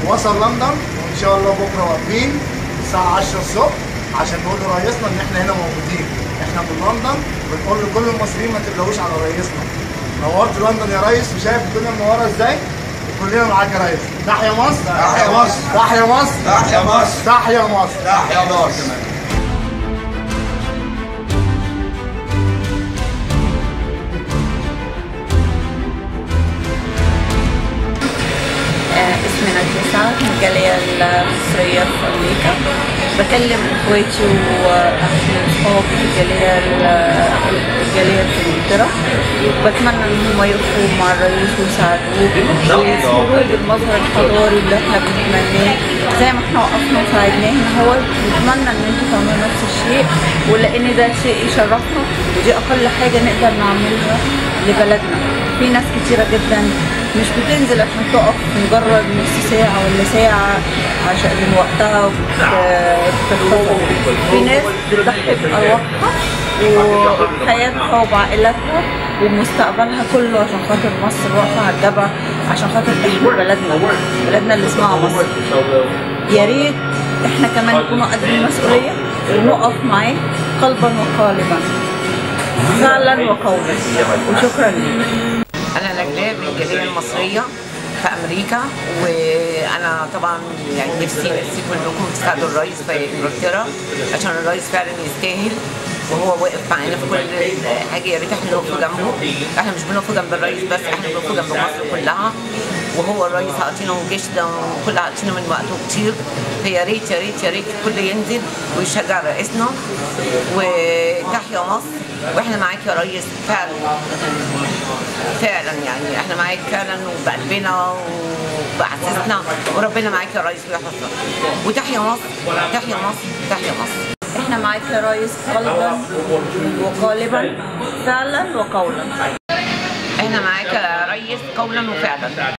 وصل لندن وان شاء الله بكره واقفين الساعه 10 الصبح عشان نقول لرئيسنا ان احنا هنا موجودين احنا من لندن بنقول لكل المصريين ما تقلقوش على رئيسنا نورت لندن يا ريس وشايف الدنيا منوره ازاي كلنا معاك يا ريس تحيا مصر تحيا مصر. تحيا مصر تحيا مصر تحيا مصر تحيا مصر آه، اسمي نادية سعد من الجالية المصرية في أمريكا بكلم إخواتي وأهلي وأصحابي في الجالية ال- الجالية في إنجلترا بتمنى إن هم يقفوا مع الرئيس ويساعدوه ويصوروا بالمظهر الحضاري اللي إحنا بنتمناه زي ما إحنا وقفنا وساعدناه إن هو نتمنى إن أنتوا تعملوا نفس الشيء ولأن ده شيء يشرفنا ودي أقل حاجة نقدر نعملها لبلدنا في ناس كتيرة جدا مش بتنزل عشان تقف مجرد نص ساعة ولا ساعة عشان من وقتها وبتتفضل في ناس بتضحي بأرواحها وبحياتها وبعائلتها ومستقبلها كله عشان خاطر مصر واقفة على الجبهة عشان خاطر احنا بلدنا بلدنا اللي اسمها مصر يا ريت احنا كمان نكونوا قد المسؤولية ونقف معاه قلبا وقالبا فعلا وقولا وشكرا لك انا نجلاء من الجاليه المصريه في امريكا وانا طبعا يعني نفسي نفسي كلكم تساعدوا الرئيس في انجلترا عشان الرئيس فعلا يستاهل وهو واقف معانا في كل حاجه يا ريت احنا نقف جنبه احنا مش بنقف جنب الرئيس بس احنا بنقف جنب مصر كلها وهو الرئيس عاطينا جيش ده وكل عاطينا من وقته كتير فيا ريت يا ريت يا رئيس الكل ينزل ويشجع رئيسنا وتحيا مصر واحنا معاك يا ريس فعلا فعلا يعني احنا معاك فعلا وبقلبنا وبأحساسنا وربنا معاك يا ريس ويحفظك وتحيا مصر تحيا مصر تحيا مصر احنا معاك يا ريس قلبا وقالبا فعلا وقولا احنا معاك يا ريس قولا وفعلا